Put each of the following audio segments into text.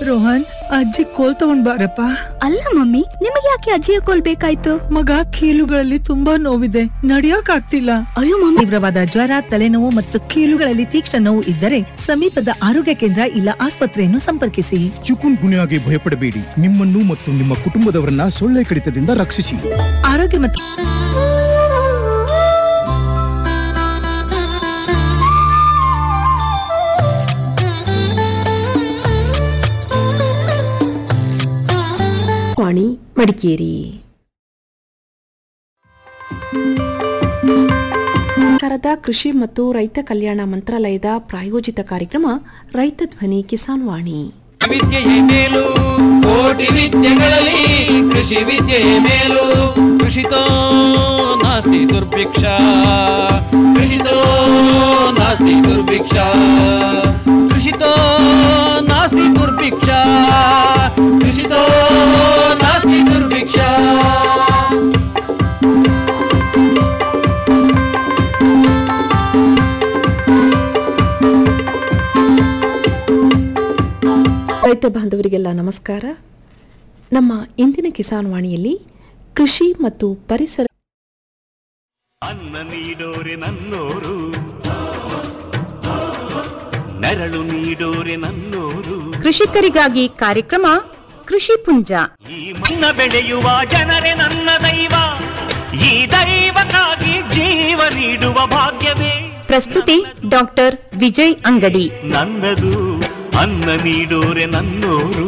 ರೋಹನ್ ಅಜ್ಜಿ ಕೋಲ್ ತಗೊಂಡ್ ಬಾರಪ್ಪ ಅಲ್ಲ ಮಮ್ಮಿ ನಿಮಗೆ ಯಾಕೆ ಅಜ್ಜಿಯ ಕೋಲ್ ಬೇಕಾಯ್ತು ಮಗ ಕೀಲುಗಳಲ್ಲಿ ತುಂಬಾ ನೋವಿದೆ ನಡಿಯಕ್ ಆಗ್ತಿಲ್ಲ ಅಯ್ಯೋ ಮಮ್ಮಿ ತೀವ್ರವಾದ ಜ್ವರ ತಲೆನೋವು ಮತ್ತು ಕೀಲುಗಳಲ್ಲಿ ತೀಕ್ಷ್ಣ ನೋವು ಇದ್ದರೆ ಸಮೀಪದ ಆರೋಗ್ಯ ಕೇಂದ್ರ ಇಲ್ಲ ಆಸ್ಪತ್ರೆಯನ್ನು ಸಂಪರ್ಕಿಸಿ ಚಿಕುನ್ ಗುನ್ಯಾಗೆ ಭಯಪಡಬೇಡಿ ನಿಮ್ಮನ್ನು ಮತ್ತು ನಿಮ್ಮ ಕುಟುಂಬದವರನ್ನ ಸೊಳ್ಳೆ ಕಡಿತದಿಂದ ರಕ್ಷಿಸಿ ಆರೋಗ್ಯ ಮತ್ತು ವಾಣಿ ಮಡಿಕೇರಿ ಸರ್ಕಾರದ ಕೃಷಿ ಮತ್ತು ರೈತ ಕಲ್ಯಾಣ ಮಂತ್ರಾಲಯದ ಪ್ರಾಯೋಜಿತ ಕಾರ್ಯಕ್ರಮ ರೈತ ಧ್ವನಿ ಕಿಸಾನ್ ವಾಣಿ ವಿದ್ಯೆಯೇ ಮೇಲು ಕೋಟಿ ವಿದ್ಯೆಗಳಲ್ಲಿ ಕೃಷಿ ವಿದ್ಯೆಯೇ ಮೇಲು ಕೃಷಿತೋ ನಾಸ್ತಿ ದುರ್ಭಿಕ್ಷ ಕೃಷಿತೋ ನಾಸ್ತಿ ದುರ್ಭಿಕ್ಷ ಕೃಷಿತೋ ನಾಸ್ತಿ ದುರ್ಭಿಕ್ಷ ಕೃಷಿತೋ ನಾಸ್ತಿ ದುರ್ಭಿಕ್ಷ ರೈತ ಬಾಂಧವರಿಗೆಲ್ಲ ನಮಸ್ಕಾರ ನಮ್ಮ ಇಂದಿನ ಕಿಸಾನ್ ವಾಣಿಯಲ್ಲಿ ಕೃಷಿ ಮತ್ತು ಪರಿಸರ ಅನ್ನ ನೀಡೋರೆ ನನ್ನೋರು ನೆರಳು ನೀಡೋರೆ ನನ್ನೋರು ಕೃಷಿಕರಿಗಾಗಿ ಕಾರ್ಯಕ್ರಮ ಕೃಷಿ ಪುಂಜ ಈ ಮಣ್ಣ ಬೆಳೆಯುವ ಜನರೇ ನನ್ನ ದೈವ ಈ ದೈವಕ್ಕಾಗಿ ಜೀವ ನೀಡುವ ಭಾಗ್ಯವೇ ಪ್ರಸ್ತುತಿ ಡಾಕ್ಟರ್ ವಿಜಯ್ ಅಂಗಡಿ ನನ್ನದು ಅನ್ನ ನೀಡೋರೆ ನನ್ನೋರು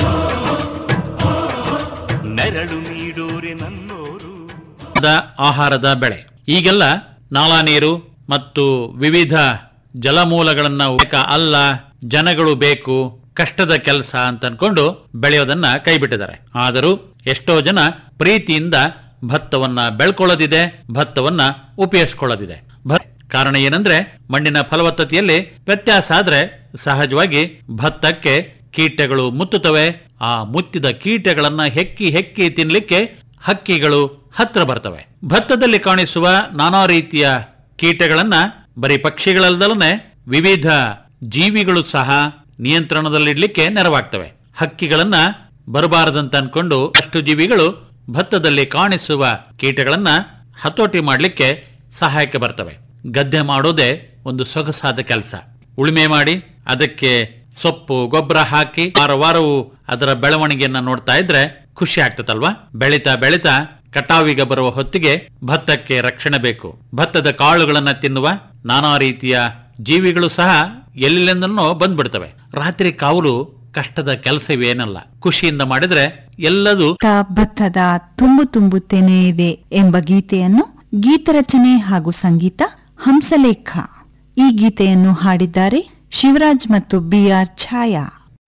ನೆರಳು ನೀಡೋರೆ ನನ್ನೋರು ಆಹಾರದ ಬೆಳೆ ಈಗೆಲ್ಲ ನಾಲಾ ನೀರು ಮತ್ತು ವಿವಿಧ ಜಲಮೂಲಗಳನ್ನ ಬೇಕ ಅಲ್ಲ ಜನಗಳು ಬೇಕು ಕಷ್ಟದ ಕೆಲಸ ಅಂತ ಅನ್ಕೊಂಡು ಬೆಳೆಯೋದನ್ನ ಕೈಬಿಟ್ಟಿದ್ದಾರೆ ಆದರೂ ಎಷ್ಟೋ ಜನ ಪ್ರೀತಿಯಿಂದ ಭತ್ತವನ್ನ ಬೆಳ್ಕೊಳ್ಳೋದಿದೆ ಭತ್ತವನ್ನ ಉಪಯೋಗಿಸ್ಕೊಳ್ಳೋದಿದೆ ಭ- ಕಾರಣ ಏನಂದ್ರೆ ಮಣ್ಣಿನ ಫಲವತ್ತತೆಯಲ್ಲಿ ವ್ಯತ್ಯಾಸ ಆದ್ರೆ ಸಹಜವಾಗಿ ಭತ್ತಕ್ಕೆ ಕೀಟಗಳು ಮುತ್ತುತ್ತವೆ ಆ ಮುತ್ತಿದ ಕೀಟಗಳನ್ನ ಹೆಕ್ಕಿ ಹೆಕ್ಕಿ ತಿನ್ಲಿಕ್ಕೆ ಹಕ್ಕಿಗಳು ಹತ್ರ ಬರ್ತವೆ ಭತ್ತದಲ್ಲಿ ಕಾಣಿಸುವ ನಾನಾ ರೀತಿಯ ಕೀಟಗಳನ್ನ ಬರೀ ಪಕ್ಷಿಗಳಲ್ಲದಲ್ಲನೆ ವಿವಿಧ ಜೀವಿಗಳು ಸಹ ನಿಯಂತ್ರಣದಲ್ಲಿಡ್ಲಿಕ್ಕೆ ನೆರವಾಗ್ತವೆ ಹಕ್ಕಿಗಳನ್ನ ಬರಬಾರದಂತ ಅನ್ಕೊಂಡು ಅಷ್ಟು ಜೀವಿಗಳು ಭತ್ತದಲ್ಲಿ ಕಾಣಿಸುವ ಕೀಟಗಳನ್ನ ಹತೋಟಿ ಮಾಡಲಿಕ್ಕೆ ಸಹಾಯಕ್ಕೆ ಬರ್ತವೆ ಗದ್ದೆ ಮಾಡೋದೇ ಒಂದು ಸೊಗಸಾದ ಕೆಲಸ ಉಳುಮೆ ಮಾಡಿ ಅದಕ್ಕೆ ಸೊಪ್ಪು ಗೊಬ್ಬರ ಹಾಕಿ ವಾರ ವಾರವೂ ಅದರ ಬೆಳವಣಿಗೆಯನ್ನ ನೋಡ್ತಾ ಇದ್ರೆ ಖುಷಿ ಆಗ್ತದಲ್ವಾ ಬೆಳಿತಾ ಬೆಳಿತಾ ಕಟಾವಿಗೆ ಬರುವ ಹೊತ್ತಿಗೆ ಭತ್ತಕ್ಕೆ ರಕ್ಷಣೆ ಬೇಕು ಭತ್ತದ ಕಾಳುಗಳನ್ನ ತಿನ್ನುವ ನಾನಾ ರೀತಿಯ ಜೀವಿಗಳು ಸಹ ಎಲ್ಲೆಲ್ಲಿಂದನೋ ಬಂದ್ಬಿಡ್ತವೆ ರಾತ್ರಿ ಕಾವಲು ಕಷ್ಟದ ಕೆಲಸವೇನಲ್ಲ ಖುಷಿಯಿಂದ ಮಾಡಿದ್ರೆ ಎಲ್ಲದೂ ಭತ್ತದ ತುಂಬು ತುಂಬುತ್ತೇನೆ ಇದೆ ಎಂಬ ಗೀತೆಯನ್ನು ಗೀತರಚನೆ ಹಾಗೂ ಸಂಗೀತ ಹಂಸಲೇಖ ಈ ಗೀತೆಯನ್ನು ಹಾಡಿದ್ದಾರೆ ಶಿವರಾಜ್ ಮತ್ತು ಬಿಆರ್ ಛಾಯಾ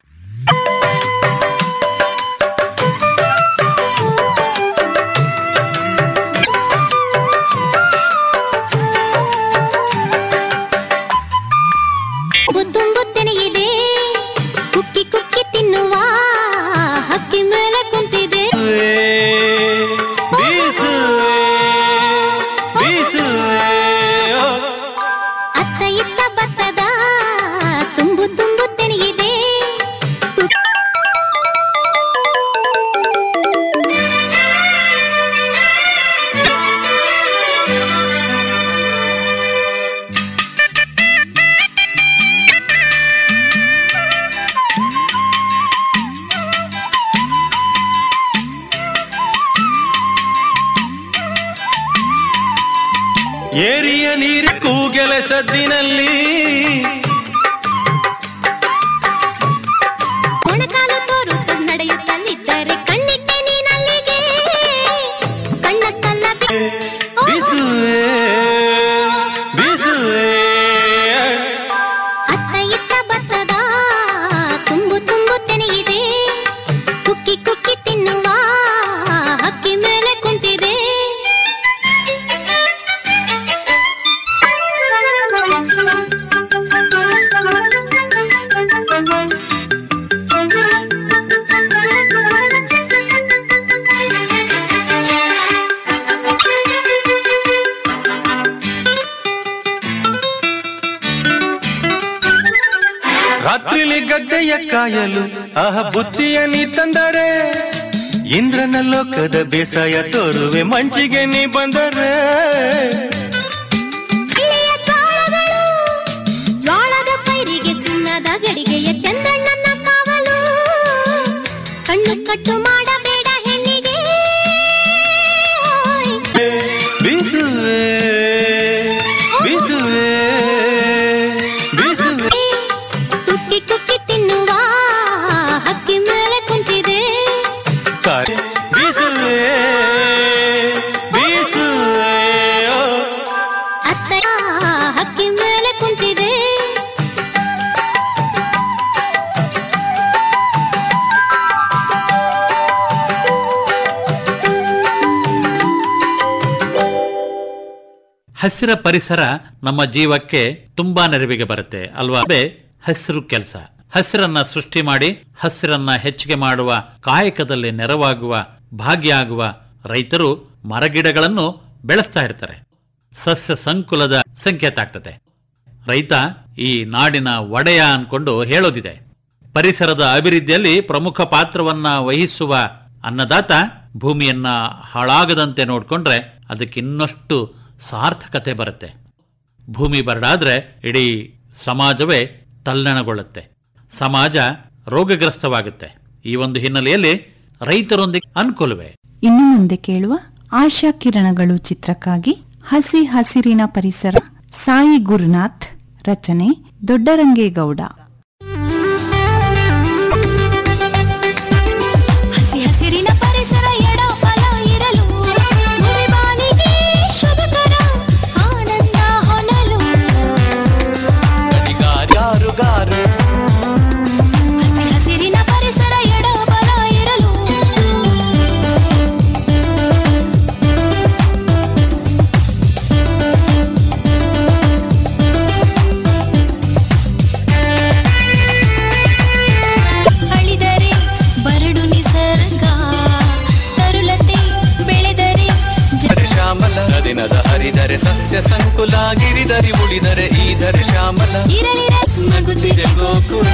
ತುಂಬುತ್ತೇನೆ ಇದೆ ಕುಕ್ಕಿ ಕುಕ್ಕಿ ತಿನ್ನುವ ಹಕ್ಕಿ ಮೇಲೆ ಕುಂತಿದೆ ಅತ್ತ ಇತ್ತ ಭತ್ತದ ತುಂಬು ತುಂಬುತ್ತೇನೆ ಇದೆ ಏರಿಯ ನೀರ ಕೂಗೆಲ ಸದ್ದಿನಲ್ಲಿ ಮೊಣಕಾಲು ತೋರುತ್ತ ನಡೆಯುತ್ತಲಿದ್ದರೆ ಕಣ್ಣಿಟ್ಟೆ ನೀನಲ್ಲಿಗೆ ಕಣ್ಣತ್ತಲ್ಲ ಬೀಸುವೆ ಬೀಸುವೆ ಅತ್ತ ಇತ್ತ ಭತ್ತದ ತುಂಬು ತುಂಬುತ್ತೇನೆ ಇದೆ ಕುಕ್ಕಿ ಕುಕ್ಕಿ ತಿನ್ನುವ ಹಕ್ಕಿ ಮೇಲೆ ಕುಂತಿದೆ ರಾತ್ರಿಲಿ ಗದ್ದೆಯ ಕಾಯಲು ಆಹ ಬುದ್ಧಿಯ ನೀ ತಂದರೆ ಇಂದ್ರನ ಲೋಕದ ಬೇಸಾಯ ತೋರುವೆ ಮಂಚಿಗೆ ನೀ ಬಂದರೆ ಇಳೆಯ ಜ್ವಾಳಗಳು ಜ್ವಾಳದ ಪೈರಿಗೆ ಸುಣ್ಣದ ಗಡಿಗೆಯ ಚಂದ್ರಣ್ಣನ ಕಾವಲು ಕಣ್ಣು ಕಟ್ಟು ಮಾಡಬೇಡ ಹೆಣ್ಣಿಗೆ ಓಯ್. ಬೀಸುವೆ ಬೀಸುವೆ ಬೀಸುವೆ ಕುಕ್ಕಿ ಕುಕ್ಕಿ ತಿನ್ನುವ ಹಕ್ಕಿ ಮೇಲೆ ಕುಂತಿದೆ ಕಾರೆ ಬೀಸುವೆ ಬೀಸುವೆ ಓ. ಅತ್ತ ಹಕ್ಕಿ ಮೇಲೆ ಕುಂತಿದೆ ಹಸಿರ ಪರಿಸರ ನಮ್ಮ ಜೀವಕ್ಕೆ ತುಂಬಾ ನೆರವಿಗೆ ಬರುತ್ತೆ ಅಲ್ವಾ ಅದೇ ಹಸಿರು ಕೆಲಸ ಹಸಿರನ್ನ ಸೃಷ್ಟಿ ಮಾಡಿ ಹಸಿರನ್ನ ಹೆಚ್ಚಿಗೆ ಮಾಡುವ ಕಾಯಕದಲ್ಲಿ ನೆರವಾಗುವ ಭಾಗ್ಯ ಆಗುವ ರೈತರು ಮರಗಿಡಗಳನ್ನು ಬೆಳೆಸ್ತಾ ಇರ್ತಾರೆ ಸಸ್ಯ ಸಂಕುಲದ ಸಂಕೇತ ಆಗ್ತದೆ ರೈತ ಈ ನಾಡಿನ ಒಡೆಯ ಅನ್ಕೊಂಡು ಹೇಳೋದಿದೆ ಪರಿಸರದ ಅಭಿವೃದ್ಧಿಯಲ್ಲಿ ಪ್ರಮುಖ ಪಾತ್ರವನ್ನ ವಹಿಸುವ ಅನ್ನದಾತ ಭೂಮಿಯನ್ನ ಹಾಳಾಗದಂತೆ ನೋಡ್ಕೊಂಡ್ರೆ ಅದಕ್ಕೆ ಇನ್ನಷ್ಟು ಸಾರ್ಥಕತೆ ಬರುತ್ತೆ ಭೂಮಿ ಬರಡಾದ್ರೆ ಇಡೀ ಸಮಾಜವೇ ತಲ್ಲಣಗೊಳ್ಳುತ್ತೆ ಸಮಾಜ ರೋಗಗ್ರಸ್ತವಾಗುತ್ತೆ ಈ ಒಂದು ಹಿನ್ನೆಲೆಯಲ್ಲಿ ರೈತರೊಂದಿಗೆ ಅನುಕೂಲವೇ ಇನ್ನು ಮುಂದೆ ಕೇಳುವ ಆಶಾ ಕಿರಣಗಳು ಚಿತ್ರಕ್ಕಾಗಿ ಹಸಿ ಹಸಿರಿನ ಪರಿಸರ ಸಾಯಿ ಗುರುನಾಥ್ ರಚನೆ ದೊಡ್ಡರಂಗೇಗೌಡ ಹಸಿ ಹಸಿರಿನ ಪರಿಸರ ಎಡ ಫಲ ಇರಲು ಭೂಮಿಬಾನಿಗೆ ಶುಭಕರ ಆನಂದ ಹೊನಲು ಗಾರು ಹಸಿ ಹಸಿರಿನ ಪರಿಸರ ಎಡ ಫಲ ಇರಲು ಅಳಿದರೆ ಬರಡು ನಿಸರ್ಗ ತರುಲತೆ ಬೆಳೆದರೆ ಶ್ಯಾಮಲ ದಿನದ ಹರಿದರೆ ಸಸ್ಯ ಸಂಕುಲ ಗಿರಿದರಿ ಉಳಿದರೆ ಈದರೆ ಶ್ಯಾಮಲ ಇರಲಿರ ನಗುತ್ತಿದೆ ಗೋಕುಲ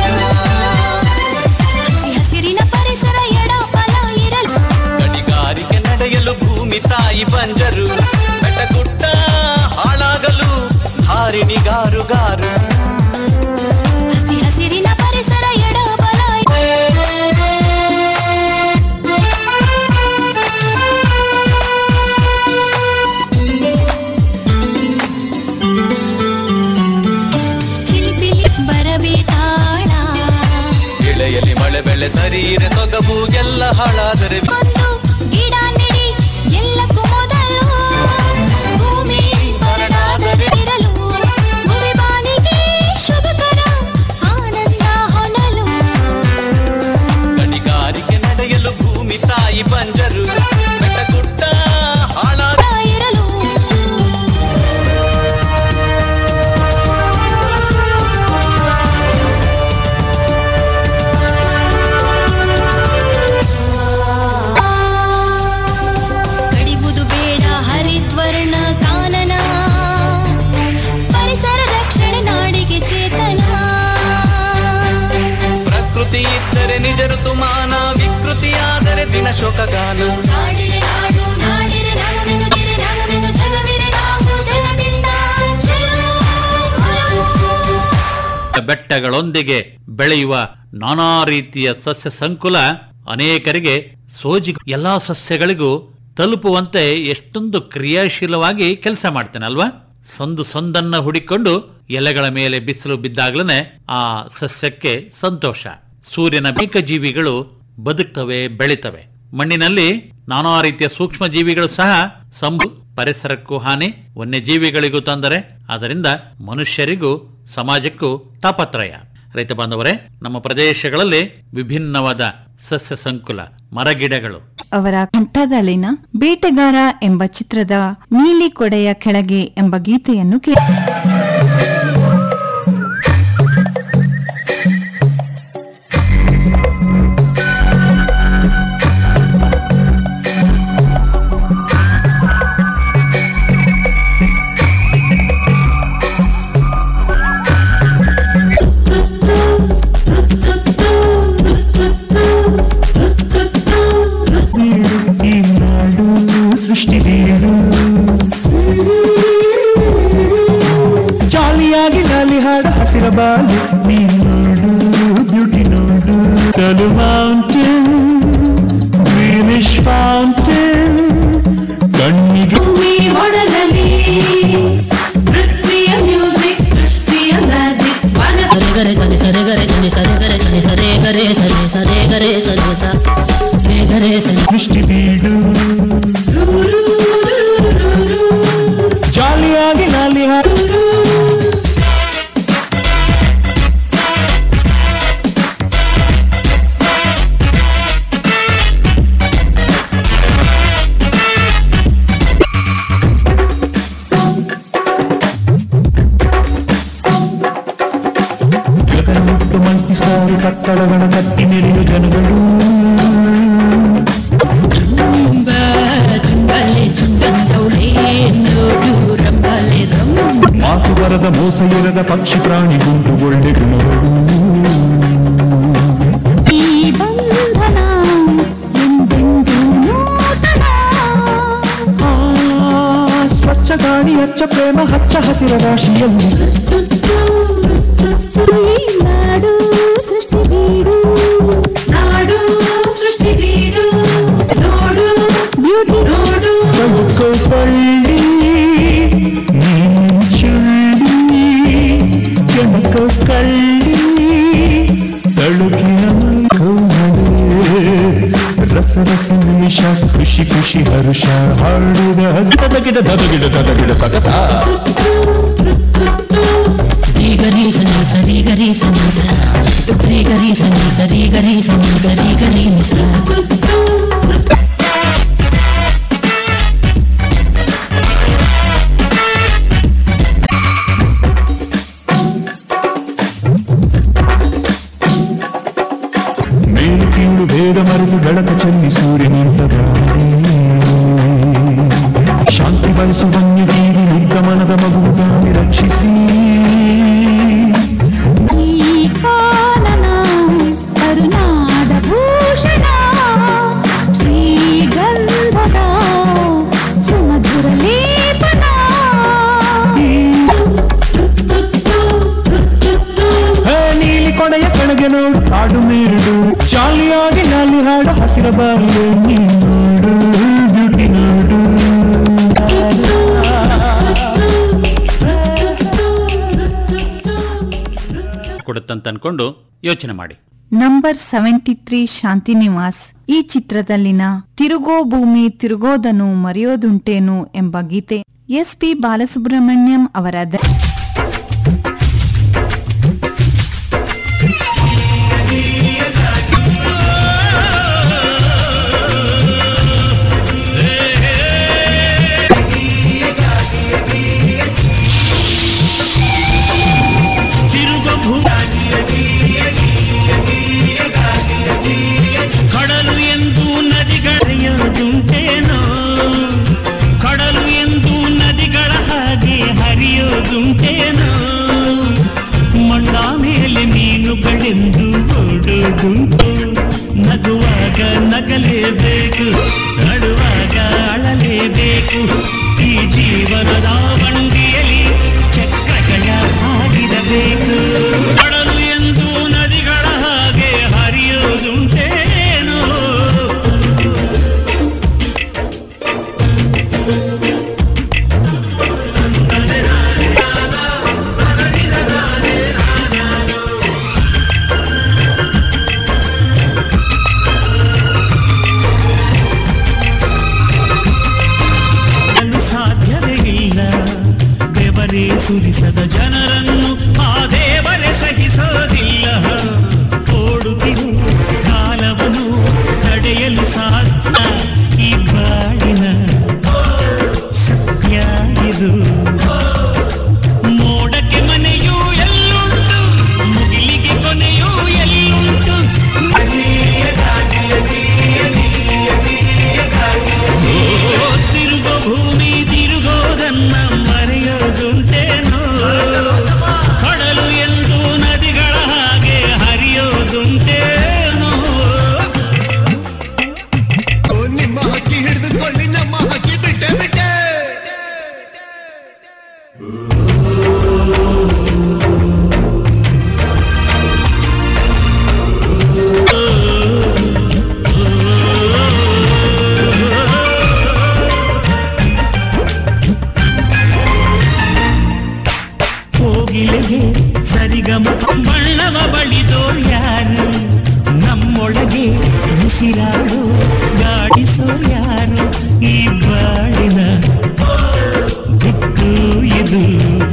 ಹಸಿ ಹಸಿರಿನ ಪರಿಸರ ಎಡ ಫಲ ಇರಲು ಗಣಿಗಾರಿಕೆ ನಡೆಯಲು ಭೂಮಿ ತಾಯಿ ಬಂಜರು ಬೆಟ್ಟಗುಡ್ಡ ಹಾಳಾಗಲು ಧಾರಿಣಿ ಗಾರು ಗಾರು ಹಸಿ ಹಸಿರಿನ ಪರಿಸರ ಎಡ ಫಲ ಚಿಲಿಪಿಲಿ ಬರಬೇತಾಳ ಇಳೆಯಲಿ ಮಳೆ ಬೆಳೆ ಸರೀರೆ ಸೊಗಬು ಎಲ್ಲ ಹಾಳಾದರೆ ಒಂದು ಗಿಡ ನೆಡಿ ಎಲ್ಲಕ್ಕೂ ಮೊದಲು ಭೂಮಿ ಬರಡಾದರೆ ಇರಲು ಭೂಮಿ ಬಾನಿಗೆ ಶುಭಕರ ಆನಂದ ಹೊನಲು ಗಣಿಗಾರಿಕೆ ನಡೆಯಲು ಭೂಮಿ ತಾಯಿ ಬಂಜರು ಬೆಟ್ಟಗುಡ್ಡ ಹಾಳಾದ ಇರಲು ಕಡಿಬುದು ಬೇಡ ಹರಿದ್ವರ್ಣ ಕಾನನ ಪರಿಸರ ರಕ್ಷಣೆ ನಾಡಿಗೆ ಚೇತನ ಪ್ರಕೃತಿ ಇದ್ದರೆ ನಿಜ ಋತುಮಾನ ವಿಕೃತಿಯಾದರೆ ದಿನ ಶೋಕಗಾನ ನಾಡಿರೆ ನಾಡು ನಾಡಿರೆ ನಾನು ನೆನುದಿರೆ ನಾನು ನೆನು ಜಗವಿರೆ ನಾವು ಜಗದಿಂದ ಬೆಟ್ಟಗಳೊಂದಿಗೆ ಬೆಳೆಯುವ ನಾನಾ ರೀತಿಯ ಸಸ್ಯ ಸಂಕುಲ ಅನೇಕರಿಗೆ ಸೋಜಿ ಎಲ್ಲಾ ಸಸ್ಯಗಳಿಗೂ ತಲುಪುವಂತೆ ಎಷ್ಟೊಂದು ಕ್ರಿಯಾಶೀಲವಾಗಿ ಕೆಲಸ ಮಾಡ್ತಾನೆ ಅಲ್ವಾ ಸಂದು ಸಂದನ್ನ ಹುಡಿಕೊಂಡು ಎಲೆಗಳ ಮೇಲೆ ಬಿಸಿಲು ಬಿದ್ದಾಗ್ಲೇ ಆ ಸಸ್ಯಕ್ಕೆ ಸಂತೋಷ ಸೂರ್ಯನ ಅನೇಕ ಜೀವಿಗಳು ಬದುಕ್ತವೆ ಬೆಳಿತವೆ ಮಣ್ಣಿನಲ್ಲಿ ನಾನಾ ರೀತಿಯ ಸೂಕ್ಷ್ಮ ಜೀವಿಗಳು ಸಹ ಸಂಭು ಪರಿಸರಕ್ಕೂ ಹಾನಿ ವನ್ಯಜೀವಿಗಳಿಗೂ ತೊಂದರೆ ಆದ್ದರಿಂದ ಮನುಷ್ಯರಿಗೂ ಸಮಾಜಕ್ಕೂ ತಾಪತ್ರಯ ರೈತ ಬಾಂಧವರೇ ನಮ್ಮ ಪ್ರದೇಶಗಳಲ್ಲಿ ವಿಭಿನ್ನವಾದ ಸಸ್ಯ ಸಂಕುಲ ಮರಗಿಡಗಳು ಅವರ ಕಂಠದಲ್ಲಿನ ಬೇಟೆಗಾರ ಎಂಬ ಚಿತ್ರದ ನೀಲಿ ಕೊಡೆಯ ಕೆಳಗೆ ಎಂಬ ಗೀತೆಯನ್ನು ಕೇಳಿ ಿ ಬಾಲು ನೀ ನೋಡು ಬ್ಯೂಟಿ ನೋಡು ಕಲು ಮೌಂಟೇನ್ ಗ್ರೀನಿಶ್ ಫೌಂಟೇನ್ ಕಣ್ಣಿಗೆ ಸರೆ ಗರೆ ಸನಿ ಸರೆ ಗರೆ ಸನಿ ಸರೆ ಗರೆ ಸನಿ ಸರೆ ಗರೆ ಸನಿ ಸರೆ ಗರೆ ಸನಿ ಸ ರೇ ಗರೆ ಸನಿ ದೃಷ್ಟಿ ಬೀಡು ಜಾಲಿಯಾಗಿ ನಾಲಿ ಹಾಡು ಜಗನ್ಮುಟ್ಟು ಮಲ್ಟಿಸ್ಟಾರ್ ಕಟ್ಟಡಗಳ ಕಟ್ಟಿ ಮೆರೆಯು ಜನಗಳು ಚುಂಬಲೆ ಚುಂಬಂದೌಳೆ ನೋಡು ರಂಬಲೆ ರಂ ಮಾತು ಬರದ ಮೋಸ ಇರದ ಪಕ್ಷಿ ಪ್ರಾಣಿ ಗುಂಪು ಒಳ್ಳೆ ಗುಣಗಳು ಈ ಬಂಧನ ಎಂದೆಂದೂ ನೂತನ ಆ, ಸ್ವಚ್ಛ ಗಾಳಿ ಹಚ್ಚ ಪ್ರೇಮ ಹಚ್ಚ ಹಸಿರ ರಾಶಿಯಲ್ಲಿ ಈ ನಾಡು ಸೃಷ್ಟಿ ಬೀಡು ನಾಡು ಸೃಷ್ಟಿ ಬೀಡು ನೋಡು ಬ್ಯೂಟಿ ನೋಡು ಬದುಕು ಬಳ್ಳಿ ನೀನು ಚುಳ್ಳಿ ಕೆಣಕು ಕಳ್ಳಿ ತಳುಕಿನ ಕೋಮಳೆ ರಸ ರಸ ನಿಮಿಷ ಖುಷಿ ಖುಷಿ ಹರುಷ ಹಾಡಿದ ಹಸದ ಗಿಡ ದದ ಗಿಡ ದದ ಗಿಡ ಸಗತ ರೇ ಗರಿ ಸನಿ ಸರಿ ಗರಿ ಸನಿ ಸ ರೇ ಗರಿ ಸನಿ ಸರಿ ಗರಿ ಸನಿ ಸರಿ ಗರಿ ನಿ ಸ ಮೇಲು ಕೀಳು ಭೇದ ಮರೆತು ಬೆಳಕ ಚೆಲ್ಲಿ ಸೂರ್ಯನಂತ ಶಾಂತಿ ಬಯಸು ವನ್ಯಜೀವಿ ನಿರ್ಗಮನದ ಮಗು ತಾನೆ ರಕ್ಷಿಸಿ ಈ ಕಾನನ ಕರುನಾಡ ಭೂಷಣ ಶ್ರೀಗಂಧದ ಸುಮಧುರ ಲೇಪನ ಹೇ ನೀಲಿ ಕೊನೆಯ ಕಣಗೆ ನೋಡು ಕಾಡು ಮೇಡು ಜಾಲಿಯಾಗಿ ನಾಲಿ ಹಾಡು ಹಸಿರ ಬಾಲ್ಯ ನೀಡು ಬ್ಯೂಟಿ ನೋಡು ಕೊಡುತ್ತಂತ ಅನ್ಕೊಂಡು ಯೋಚನೆ ಮಾಡಿ ನಂಬರ್ ಸೆವೆಂಟಿ ತ್ರೀ ಶಾಂತಿನಿವಾಸ್ ಈ ಚಿತ್ರದಲ್ಲಿನ ತಿರುಗೋ ಭೂಮಿ ತಿರುಗೋದನು ಮರೆಯೋದುಂಟೇನು ಎಂಬ ಗೀತೆ ಎಸ್ ಪಿ ಬಾಲಸುಬ್ರಹ್ಮಣ್ಯಂ ಅವರ ದ- ಕಡಲು ಎಂದು ನದಿಗಳೆಯೋದುಂಟೇನೋ ಕಡಲು ಎಂದು ನದಿಗಳ ಹಾಗೆ ಹರಿಯೋದುಂಟೇನೋ ಮಣ್ಣ ಮೇಲೆ ಮೀನುಗಳೆಂದು ಓಡೋದುಂಟು ನಗುವಾಗ ನಗಲೇಬೇಕು ಅಳುವಾಗ ಅಳಲೇಬೇಕು ಈ ಜೀವನದ ಬಂಡಿಯಲ್ಲಿ ಚಕ್ರಗಳ ಸಾಗಿರಬೇಕು ಕಡಲು ಎಂದು ನದಿಗಳ ಹಾಗೆ ಹರಿಯೋದುಂಟೇನೋ ಸಾಧ್ಯವೇ ಇಲ್ಲ ಬಣ್ಣವ ಬಳಿದೋರ್ ಯಾರು ನಮ್ಮೊಳಗೆ ಉಸಿರಾಡು ಗಾಡಿಸೋ ಯಾರು ಈ ಬಾಳಿನ ದಿಕ್ಕು ಇದು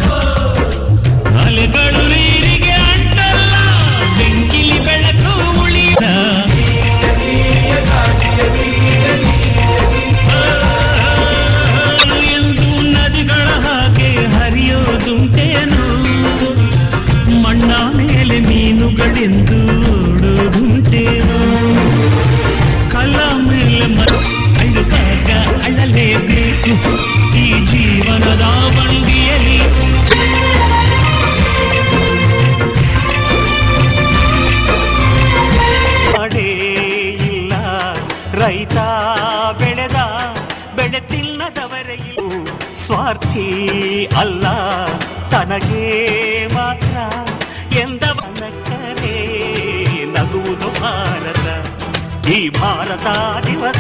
ಅಲೆಗಳು ನೀರಿಗೆ ಅಂಟಲ್ಲ ಬೆಂಕಿಲಿ ಬೆಳಕು ಉಳಿದ ಎಂದು ನದಿಗಳ ಹಾಗೆ ಹರಿಯೋದುಂಟೇನು ಮಣ್ಣ ಮೇಲೆ ಮೀನುಗಳೆಂದು ಓಡೋದುಂಟೇನು ಕಲ ಮೇಲೆ ಮರ ಅಳುವಾಗ ಅಳಲೇಬೇಕು ಈ ಜೀವನದ ಬಂಡಿಯಲ್ಲಿ ಮಾಡೇ ಇಲ್ಲ ರೈತ ಬೆಳೆದ ಬೆಳೆ ತಿನ್ನದವರೇ ಇಲ್ಲ. ಸ್ವಾರ್ಥಿ ಅಲ್ಲ ತನಗೆ ಮಾತ್ರ ಎಂದವನ ಕರೆ ನಗುವುದು ಭಾರತ ಈ ಭಾರತ ದಿವಸ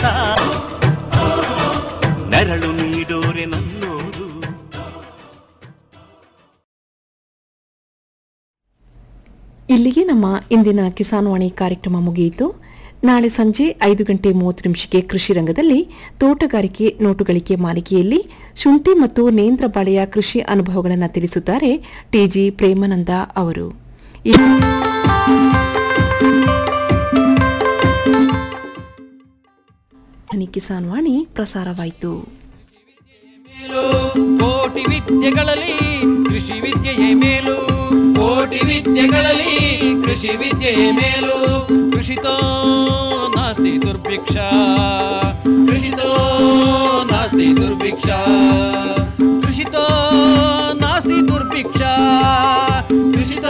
ನೆರಳು ನೀಡೋರೆ ನನ್ನೋರು ಇಲ್ಲಿಗೆ ನಮ್ಮ ಇಂದಿನ ಕಿಸಾನ್ ವಾಣಿ ಕಾರ್ಯಕ್ರಮ ಮುಗಿಯಿತು ನಾಳೆ ಸಂಜೆ ಐದು ಗಂಟೆ ಮೂವತ್ತು ನಿಮಿಷಕ್ಕೆ ಕೃಷಿ ರಂಗದಲ್ಲಿ ತೋಟಗಾರಿಕೆ ನೋಟುಗಳಿಕೆ ಮಾಲಿಕೆಯಲ್ಲಿ ಶುಂಠಿ ಮತ್ತು ನೇಂದ್ರ ಬಾಳೆಯ ಕೃಷಿ ಅನುಭವಗಳನ್ನು ತಿಳಿಸುತ್ತಾರೆ ಟಿಜಿ ಪ್ರೇಮಾನಂದ ಅವರು ಧ್ವನಿ ಕಿಸಾನ್ ವಾಣಿ ಪ್ರಸಾರವಾಯಿತು ಕೋಟಿ ವಿದ್ಯೆಗಳಲ್ಲಿ ಕೃಷಿ ವಿದ್ಯೆಯೇ ಮೇಲು ಕೋಟಿ ವಿದ್ಯೆಗಳಲ್ಲಿ ಕೃಷಿ ವಿದ್ಯೆಯೇ ಮೇಲು ಕೃಷಿತೋ ನಾಸ್ತಿ ದುರ್ಭಿಕ್ಷ ಕೃಷಿತೋ ನಾಸ್ತಿ ದುರ್ಭಿಕ್ಷ ಕೃಷಿತೋ ನಾಸ್ತಿ ದುರ್ಭಿಕ್ಷ ಕೃಷಿತೋ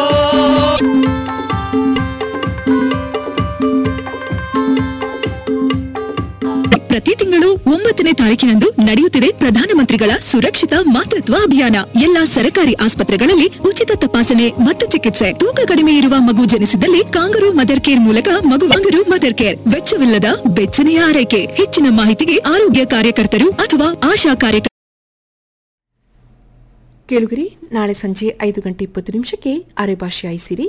ಪ್ರತಿ ತಿಂಗಳು ಒಂಬತ್ತನೇ ತಾರೀಕಿನಂದು ನಡೆಯುತ್ತಿದೆ ಪ್ರಧಾನಮಂತ್ರಿಗಳ ಸುರಕ್ಷಿತ ಮಾತೃತ್ವ ಅಭಿಯಾನ ಎಲ್ಲಾ ಸರ್ಕಾರಿ ಆಸ್ಪತ್ರೆಗಳಲ್ಲಿ ಉಚಿತ ತಪಾಸಣೆ ಮತ್ತು ಚಿಕಿತ್ಸೆ ತೂಕ ಕಡಿಮೆ ಇರುವ ಮಗು ಜನಿಸಿದಲ್ಲಿ ಕಾಂಗರು ಮದರ್ ಕೇರ್ ಮೂಲಕ ಮಗು ಕಾಂಗರು ಮದರ್ ಕೇರ್ ವೆಚ್ಚವಿಲ್ಲದ ಬೆಚ್ಚನೆಯ ಆರೈಕೆ ಹೆಚ್ಚಿನ ಮಾಹಿತಿಗೆ ಆರೋಗ್ಯ ಕಾರ್ಯಕರ್ತರು ಅಥವಾ ಆಶಾ ಕಾರ್ಯಕರ್ತರು ಕೇಳುಗರಿ ನಾಳೆ ಸಂಜೆ ಐದು ಗಂಟೆ ಇಪ್ಪತ್ತು ನಿಮಿಷಕ್ಕೆ ಅರೆಭಾಷೆ ಆಯಿಸಿರಿ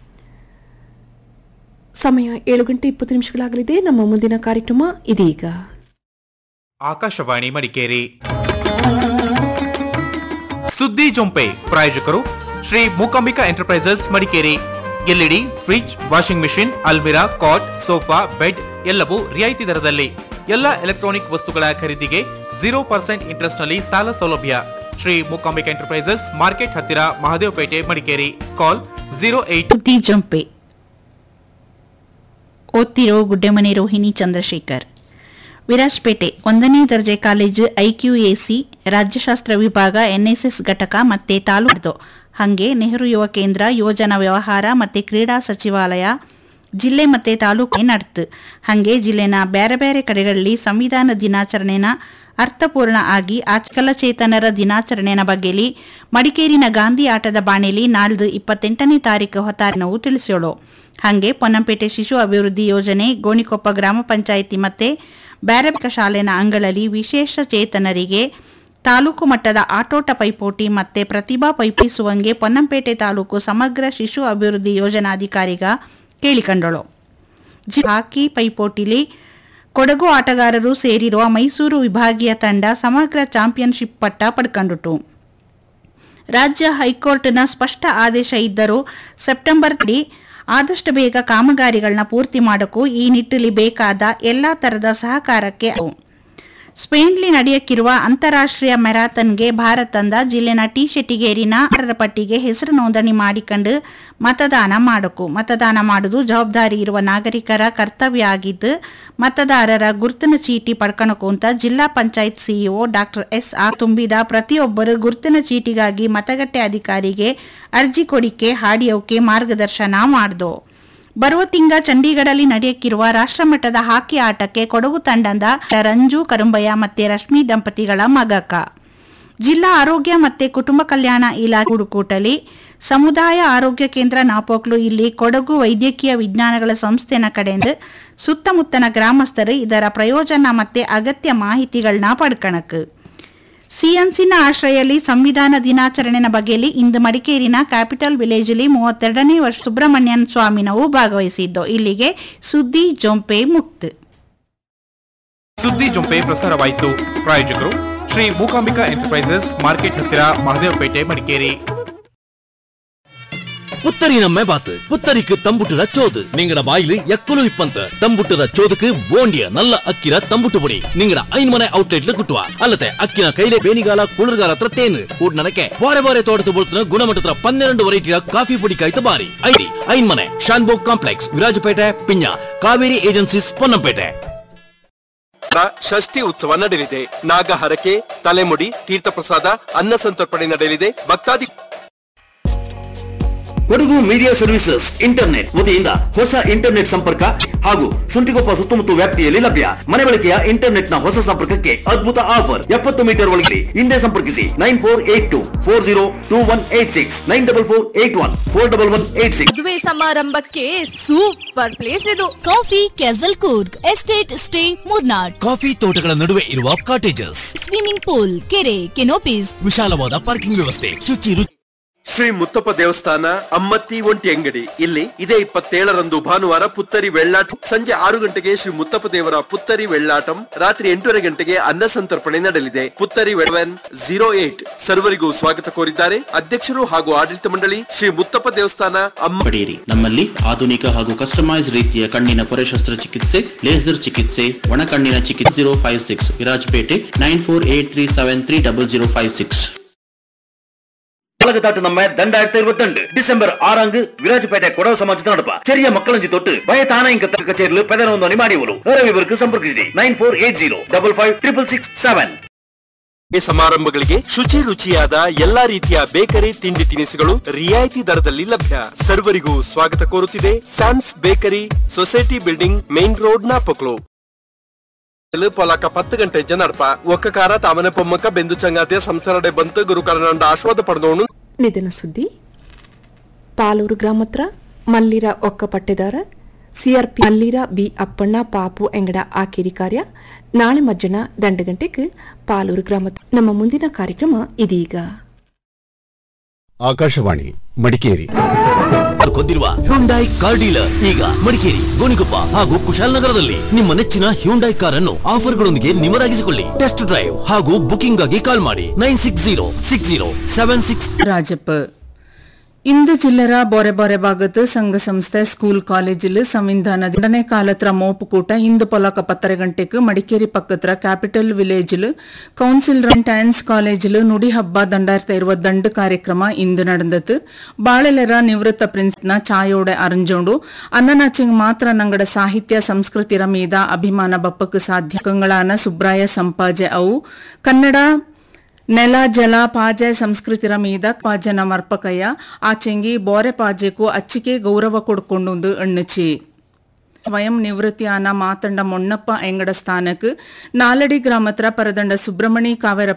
ಸಮಯ ಏಳು ಗಂಟೆ ಇಪ್ಪತ್ತು ನಿಮಿಷಗಳಾಗಲಿದೆ ನಮ್ಮ ಮುಂದಿನ ಕಾರ್ಯಕ್ರಮ ಇದೀಗ ಆಕಾಶವಾಣಿ ಮಡಿಕೇರಿ ಸುದ್ದಿ ಜೊಂಪೆ ಪ್ರಾಯೋಜಕರು Shri Mookambika enterprises Madikeri LED fridge washing machine ಅಲ್ಮಿರಾ ಕಾಟ್ ಸೋಫಾ ಬೆಡ್ ಎಲ್ಲವೂ ರಿಯಾಯಿತಿ ದರದಲ್ಲಿ ಎಲ್ಲ ಎಲೆಕ್ಟ್ರಾನಿಕ್ ವಸ್ತುಗಳ ಖರೀದಿಗೆ ಜೀರೋ ಪರ್ಸೆಂಟ್ ಇಂಟ್ರೆಸ್ಟ್ ನಲ್ಲಿ ಸಾಲ ಸೌಲಭ್ಯ ಶ್ರೀ ಮೂಕಾಂಬಿಕಾ ಎಂಟರ್ಪ್ರೈಸಸ್ ಮಾರ್ಕೆಟ್ ಹತ್ತಿರ Mahadevapete Madikeri call zero eight ಸುದ್ದಿ ಜಂಪೆ ಓದ್ತಿರೋ ಗುಡ್ಡೆಮನೆ ರೋಹಿಣಿ ಚಂದ್ರಶೇಖರ್ ವಿರಾಜ್ಪೇಟೆ ಒಂದನೇ ದರ್ಜೆ ಕಾಲೇಜು ಐಕ್ಯುಎಸಿ ರಾಜ್ಯಶಾಸ್ತ್ರ ವಿಭಾಗ ಎನ್ಎಸ್ಎಸ್ ಘಟಕ ಮತ್ತೆ ತಾಲೂಕು ಹಂಗೆ ನೆಹರು ಯುವ ಕೇಂದ್ರ ಯೋಜನಾ ವ್ಯವಹಾರ ಮತ್ತೆ ಕ್ರೀಡಾ ಸಚಿವಾಲಯ ಜಿಲ್ಲೆ ಮತ್ತೆ ತಾಲೂಕು ನಡೆತು ಹಂಗೆ ಜಿಲ್ಲೆನ ಬೇರೆ ಬೇರೆ ಕಡೆಗಳಲ್ಲಿ ಸಂವಿಧಾನ ದಿನಾಚರಣೆನ ಅರ್ಥಪೂರ್ಣ ಆಗಿ ಆಚಕಲಚೇತನರ ದಿನಾಚರಣೆನ ಬಗ್ಗೆಲಿ ಮಡಿಕೇರಿನ ಗಾಂಧಿ ಆಟದ ಬಾಣೆಲಿ ನಾಳ್ದು ಇಪ್ಪತ್ತೆಂಟನೇ ತಾರೀಕು ಹೊತ್ತಾರಿನವು ತಿಳಿಸೋಳು ಹಂಗೆ ಪೊನ್ನಂಪೇಟೆ ಶಿಶು ಅಭಿವೃದ್ಧಿ ಯೋಜನೆ ಗೋಣಿಕೊಪ್ಪ ಗ್ರಾಮ ಪಂಚಾಯಿತಿ ಮತ್ತೆ ಬ್ಯಾರಬಿಕ ಶಾಲೆನ ಅಂಗಳಲ್ಲಿ ವಿಶೇಷ ಚೇತನರಿಗೆ ತಾಲೂಕು ಮಟ್ಟದ ಆಟೋಟ ಪೈಪೋಟಿ ಮತ್ತೆ ಪ್ರತಿಭಾ ಪೈಪಿಸುವಂಗೆ ಪೊನ್ನಂಪೇಟೆ ತಾಲೂಕು ಸಮಗ್ರ ಶಿಶು ಅಭಿವೃದ್ಧಿ ಯೋಜನಾಧಿಕಾರಿಗ ಕೇಳಿಕೊಂಡಳು ಜಿ- ಹಾಕಿ ಪೈಪೋಟಿಲಿ ಕೊಡಗು ಆಟಗಾರರು ಸೇರಿರುವ ಮೈಸೂರು ವಿಭಾಗೀಯ ತಂಡ ಸಮಗ್ರ ಚಾಂಪಿಯನ್ಶಿಪ್ ಪಟ್ಟ ಪಡ್ಕೊಂಡಿತು ರಾಜ್ಯ ಹೈಕೋರ್ಟ್ನ ಸ್ಪಷ್ಟ ಆದೇಶ ಇದ್ದರೂ ಸೆಪ್ಟೆಂಬರ್ ಡಿ ಆದಷ್ಟು ಬೇಗ ಕಾಮಗಾರಿಗಳನ್ನ ಪೂರ್ತಿ ಮಾಡೋಕ್ಕೂ ಈ ನಿಟ್ಟಿನಲ್ಲಿ ಬೇಕಾದ ಎಲ್ಲಾ ತರದ ಸಹಕಾರಕ್ಕೆ ಅವು. ಸ್ಪೇನ್ಲಿ ನಡೆಯಕ್ಕಿರುವ ಅಂತಾರಾಷ್ಟ್ರೀಯ ಮ್ಯಾರಥಾನ್ಗೆ ಭಾರತದ ಜಿಲ್ಲೆನ ಟಿ ಶೆಟ್ಟಿಗೇರಿನ ಆರರ ಪಟ್ಟಿಗೆ ಹೆಸರು ನೋಂದಣಿ ಮಾಡಿಕೊಂಡು ಮತದಾನ ಮಾಡಕು ಮತದಾನ ಮಾಡುವುದು ಜವಾಬ್ದಾರಿ ಇರುವ ನಾಗರಿಕರ ಕರ್ತವ್ಯ ಆಗಿದ್ದು ಮತದಾರರ ಗುರುತಿನ ಚೀಟಿ ಪಡ್ಕಣಕು ಅಂತ Zilla panchayat CEO doctor S R ತುಂಬಿದ ಪ್ರತಿಯೊಬ್ಬರು ಗುರುತಿನ ಚೀಟಿಗಾಗಿ ಮತಗಟ್ಟೆ ಅಧಿಕಾರಿಗೆ ಅರ್ಜಿ ಕೊಡಿಕೆ ಹಾಡಿಯೋಕೆ ಮಾರ್ಗದರ್ಶನ ಮಾಡ್ದು ಬರುವ ತಿಂಗ ಚಂಡೀಗಢಲ್ಲಿ ನಡೆಯಕ್ಕಿರುವ ರಾಷ್ಟ್ರಮಟ್ಟದ ಹಾಕಿ ಆಟಕ್ಕೆ ಕೊಡಗು ತಂಡದ ರಂಜು ಕರುಂಬಯ್ಯ ಮತ್ತೆ ರಶ್ಮಿ ದಂಪತಿಗಳ ಮಗಕ ಜಿಲ್ಲಾ ಆರೋಗ್ಯ ಮತ್ತೆ ಕುಟುಂಬ ಕಲ್ಯಾಣ ಇಲಾಖೆ ಹುಡುಕೂಟಲಿ ಸಮುದಾಯ ಆರೋಗ್ಯ ಕೇಂದ್ರ ನಾಪೋಕ್ಲು ಇಲ್ಲಿ ಕೊಡಗು ವೈದ್ಯಕೀಯ ವಿಜ್ಞಾನಗಳ ಸಂಸ್ಥೆನ ಕಡೆಯಿಂದ ಸುತ್ತಮುತ್ತನ ಗ್ರಾಮಸ್ಥರು ಇದರ ಪ್ರಯೋಜನ ಮತ್ತೆ ಅಗತ್ಯ ಮಾಹಿತಿಗಳನ್ನ ಪಡ್ಕಣಕ್ ಸಿಎನ್ಸಿನ ಆಶ್ರಯಲ್ಲಿ ಸಂವಿಧಾನ ದಿನಾಚರಣೆನ ಬಗೆಯಲ್ಲಿ ಇಂದು ಮಡಿಕೇರಿನ ಕ್ಯಾಪಿಟಲ್ ವಿಲೇಜ್ಲಿ ಮೂವತ್ತೆರಡನೇ ವರ್ಷ ಸುಬ್ರಹ್ಮಣ್ಯನ್ ಸ್ವಾಮಿನವು ಭಾಗವಹಿಸಿದ್ದು ಇಲ್ಲಿಗೆ ಸುದ್ದಿ ಜೊಂಪೆ ಮುಕ್ತ ಸುದ್ದಿ ಜೊಂಪೆ ಪ್ರಸಾರವಾಯಿತು ಪ್ರಾಯೋಜಕರು ಶ್ರೀ ಮೂಕಾಂಬಿಕಾ ಎಂಟರ್ಪ್ರೈಸಸ್ ಮಾರ್ಕೆಟ್ ಹತ್ತಿರ ಮಹದೇವಪೇಟೆ ಮಡಿಕೇರಿ புத்தரி நம்ம பாத்து புத்தரிக்கு தம்புட்டுற சோது நீங்கட வாயில எக்குலு இப்பந்த தம்புட்டுற சோதுக்கு போண்டிய நல்ல ಅಕ್ಕಿರ ತಂಬುಟ್ಟು ಪುಡಿ ನಿಂಗಡ ಐನ್ ಮನೆ ಔಟ್ಲೆಟ್ ಕುಟ್ಟುವ ಅಲ್ಲದೆ ಅಕ್ಕಿನ ಕೈಲೆ ಬೇನಿಗಾಲ ಕುಳಿರ್ಗಾಲ ಹತ್ರ ತೇನು ಕೂಡ ನನಗೆ ಬಾರೆ ಬಾರೆ ತೋಟದ ಬುಳ್ತಿನ ಗುಣಮಟ್ಟದ ಪನ್ನೆರಡು ವೆರೈಟಿಯ ಕಾಫಿ ಪುಡಿ ಕಾಯ್ತು ಬಾರಿ ಐಡಿ ಐನ್ ಮನೆ ಶಾನ್ಬೋಗ್ ಕಾಂಪ್ಲೆಕ್ಸ್ ವಿರಾಜಪೇಟೆ ಪಿಂಜ ಕಾವೇರಿ ಏಜೆನ್ಸೀಸ್ ಪೊನ್ನಂಪೇಟೆ ಷಷ್ಠಿ ಉತ್ಸವ ನಡೆಯಲಿದೆ ನಾಗಹರಕೆ ತಲೆಮುಡಿ ತೀರ್ಥಪ್ರಸಾದ ಅನ್ನ ಸಂತರ್ಪಣೆ ನಡೆಯಲಿದೆ ಭಕ್ತಾದಿ ಕೊಡಗು ಮೀಡಿಯಾ ಸರ್ವಿಸಸ್ ಇಂಟರ್ನೆಟ್ ವತಿಯಿಂದ ಹೊಸ ಇಂಟರ್ನೆಟ್ ಸಂಪರ್ಕ ಹಾಗೂ ಶುಂಠಿಗೊಪ್ಪ ಸುತ್ತಮುತ್ತ ವ್ಯಾಪ್ತಿಯಲ್ಲಿ ಲಭ್ಯ ಮನೆ ಬಳಕೆಯ ಇಂಟರ್ನೆಟ್ ನ ಹೊಸ ಸಂಪರ್ಕಕ್ಕೆ ಅದ್ಭುತ ಆಫರ್ ಎಪ್ಪತ್ತು ಮೀಟರ್ ಒಳಗಡೆ ಹಿಂದೆ ಸಂಪರ್ಕಿಸಿ nine four eight two four zero two one eight six nine double four eight one four double one eight six ಮದುವೆ ಸಮಾರಂಭಕ್ಕೆ ಸೂಪರ್ ಪ್ಲೇಸ್ ಇದು coffee castle Coorg estate stay Murnad coffee ತೋಟಗಳ ನಡುವೆ ಇರುವ ಕಾಟೇಜಸ್ ಸ್ವಿಮ್ಮಿಂಗ್ ಪೂಲ್ ಕೆರೆ ಕೆನೋಪೀಸ್ ವಿಶಾಲವಾದ ಪಾರ್ಕಿಂಗ್ ವ್ಯವಸ್ಥೆ ಶುಚಿ ರುಚಿ ಶ್ರೀ ಮುತ್ತಪ್ಪ ದೇವಸ್ಥಾನ ಅಮ್ಮತ್ತಿ ಒಂಟಿ ಅಂಗಡಿ ಇಲ್ಲಿ ಇದೇ ಇಪ್ಪತ್ತೇಳರಂದು ಭಾನುವಾರ ಪುತ್ತರಿ ವೆಳ್ಳಾಟ ಸಂಜೆ ಆರು ಗಂಟೆಗೆ ಶ್ರೀ ಮುತ್ತಪ್ಪ ದೇವರ ಪುತ್ತರಿ ವೆಳ್ಳಾಟಂ ರಾತ್ರಿ ಎಂಟೂವರೆ ಗಂಟೆಗೆ ಅನ್ನ ಸಂತರ್ಪಣೆ ನಡೆಯಲಿದೆ ಪುತ್ತರಿ ವೆನ್ ಜೀರೋ ಏಟ್ ಸರ್ವರಿಗೂ ಸ್ವಾಗತ ಕೋರಿದ್ದಾರೆ ಅಧ್ಯಕ್ಷರು ಹಾಗೂ ಆಡಳಿತ ಮಂಡಳಿ ಶ್ರೀ ಮುತ್ತಪ್ಪ ದೇವಸ್ಥಾನ ಅಮ್ಮ ಪಡೆಯಿರಿ ನಮ್ಮಲ್ಲಿ ಆಧುನಿಕ ಹಾಗೂ ಕಸ್ಟಮೈಸ್ ರೀತಿಯ ಕಣ್ಣಿನ ಪೊರೆ ಶಸ್ತ್ರಚಿಕಿತ್ಸೆ ಲೇಸರ್ ಚಿಕಿತ್ಸೆ ಒಣ ಕಣ್ಣಿನ ಚಿಕಿತ್ಸೆ zero five six Virajpet nine four eight three seven three double zero five six உலகத்தாட்டு நம்ம தண்டாயிரத்தி இருபத்தி ரெண்டு டிசம்பர் ஆறாங்கு விராஜಪೇಟೆ ಕೊಡವ ಸಮಾಜದ ನಡಪ ಚೆರಿಯ ಮಕ್ಕಳಂಜಿ ತೊಟ್ಟು ಭಯ ತಾನ ಇಂಕ ಕಚೇರಿಲು ಪೆದರ ನೋಂದಣಿ ಮಾಡಿವರು ವಿವರಕ್ಕೆ ಸಂಪರ್ಕಿಸಿರಿ nine four eight zero double five triple six seven ಈ ಸಮಾರಂಭಗಳಿಗೆ ಶುಚಿ ರುಚಿಯಾದ ಎಲ್ಲಾ ರೀತಿಯ ಬೇಕರಿ ತಿಂಡಿ ತಿನಿಸುಗಳು ರಿಯಾಯಿತಿ ದರದಲ್ಲಿ ಲಭ್ಯ ಸರ್ವರಿಗೂ ಸ್ವಾಗತ ಕೋರುತ್ತಿದೆ Sam's bakery society building main road Napoklu ಪೊಲಕ ಪತ್ತು ಗಂಟೆ ಜನರ್ಪ ಒಕ್ಕ ಕಾರ ತಾಮನೆ ಪೊಮ್ಮಕ್ಕ ಬೆಂದು ಚಂಗಾತಿಯ ಸಂಸ್ಥೆ ಬಂತು ಗುರುಕರನಂಡ ಆಶ್ವಾದ ಪಡೆದವನು ನಿಧನ ಸುದ್ದಿ ಪಾಲೂರು ಗ್ರಾಮತ್ರ ಮಲ್ಲಿರ ಒಕ್ಕ ಪಟ್ಟೆದಾರ ಸಿಆರ್ಪಿ ಮಲ್ಲಿರ ಬಿ ಅಪ್ಪಣ್ಣ ಪಾಪು ಎಂಗಡ ಆಕೇರಿ ಕಾರ್ಯ ನಾಳೆ ಮಧ್ಯಾಹ್ನ ದಂಡು ಗಂಟೆಗೆ ಪಾಲೂರು ಗ್ರಾಮ ನಮ್ಮ ಮುಂದಿನ ಕಾರ್ಯಕ್ರಮ ಇದೀಗ ಆಕಾಶವಾಣಿ ಮಡಿಕೇರಿ ಹೊಂದಿರುವ ಹ್ಯುಂಡಾಯ್ ಕಾರ್ ಡೀಲರ್ ಈಗ ಮಡಿಕೇರಿ ಗೋಣಿಕೊಪ್ಪ ಹಾಗೂ ಕುಶಾಲನಗರದಲ್ಲಿ ನಿಮ್ಮ ನೆಚ್ಚಿನ ಹ್ಯುಂಡಾಯ್ ಕಾರ್ ಅನ್ನು ಆಫರ್ಗಳೊಂದಿಗೆ ನಿಮರಾಗಿಸಿಕೊಳ್ಳಿ ಟೆಸ್ಟ್ ಡ್ರೈವ್ ಹಾಗೂ ಬುಕಿಂಗ್ ಆಗಿ ಕಾಲ್ ಮಾಡಿ nine six zero six zero seven six Rajappa ಇಂದು ಜಿಲ್ಲರ ಬೊರೆ ಬೊರೆ ಭಾಗത്ത് ಸಂಘ ಸಂಸ್ಥೆ ಸ್ಕೂಲ್ ಕಾಲೇಜಿಲು ಸಂವಿಧಾನ ಎರಡನೇ ಕಾಲತ್ರ ಮೋಪು ಕೂಟ ಇಂದು ಪೊಲಕ ಪತ್ತರೆ ಗಂಟೆಗೆ ಮಡಿಕೇರಿ ಪಕ್ಕತ್ರ ಕ್ಯಾಪಿಟಲ್ ವಿಲೇಜಿಲು ಕೌನ್ಸಿಲ್ ಡ್ಯಾನ್ಸ್ ಕಾಲೇಜಿಲು ನುಡಿ ಹಬ್ಬ ದಂಡಾಯಿರത്തി ഇരുപത്തിരണ്ട് ಕಾರ್ಯಕ್ರಮ ಇಂದು ನಡೆದತ್ತು ಬಾಳೆಲೆರ ನಿವೃತ್ತ ಪ್ರಿನ್ಸ್ನ ಚಾಯೋಡೆ ಅರಂಜೋಂಡು ಅನ್ನನಾಚಿಂಗ್ ಮಾತ್ರ ನಂಗಡ ಸಾಹಿತ್ಯ ಸಂಸ್ಕೃತಿರ ಮೀದ ಅಭಿಮಾನ ಬಪ್ಪಕ್ಕೆ ಸಾಧ್ಯ ಕಂಗಳಾನ ಸುಬ್ರಾಯ ಸಂಪಾಜೆ ಅವು ಕನ್ನಡ ನೆಲ ಜಲ ಪಾಜೆ ಸಂಸ್ಕೃತಿರ ಮೀದ ಪಾಜನ ಮರ್ಪಕಯ್ಯ ಆಚೆಂಗಿ ಬೋರೆ ಪಾಜೆಕು ಅಚ್ಚಿಕೆ ಗೌರವ ಕೊಡ್ಕೊಂಡು ಎಣ್ಣಚಿ ಸ್ವಯಂ ನಿವೃತ್ತಿ ಆನ ಮಾತಂಡ ಮೊಣ್ಣಪ್ಪ ಎಂಗಡ ಸ್ಥಾನಕ್ಕೆ ನಾಲಡಿ ಗ್ರಾಮತ್ರ ಪರದಂಡ ಸುಬ್ರಹ್ಮಣಿ ಕಾವೇರ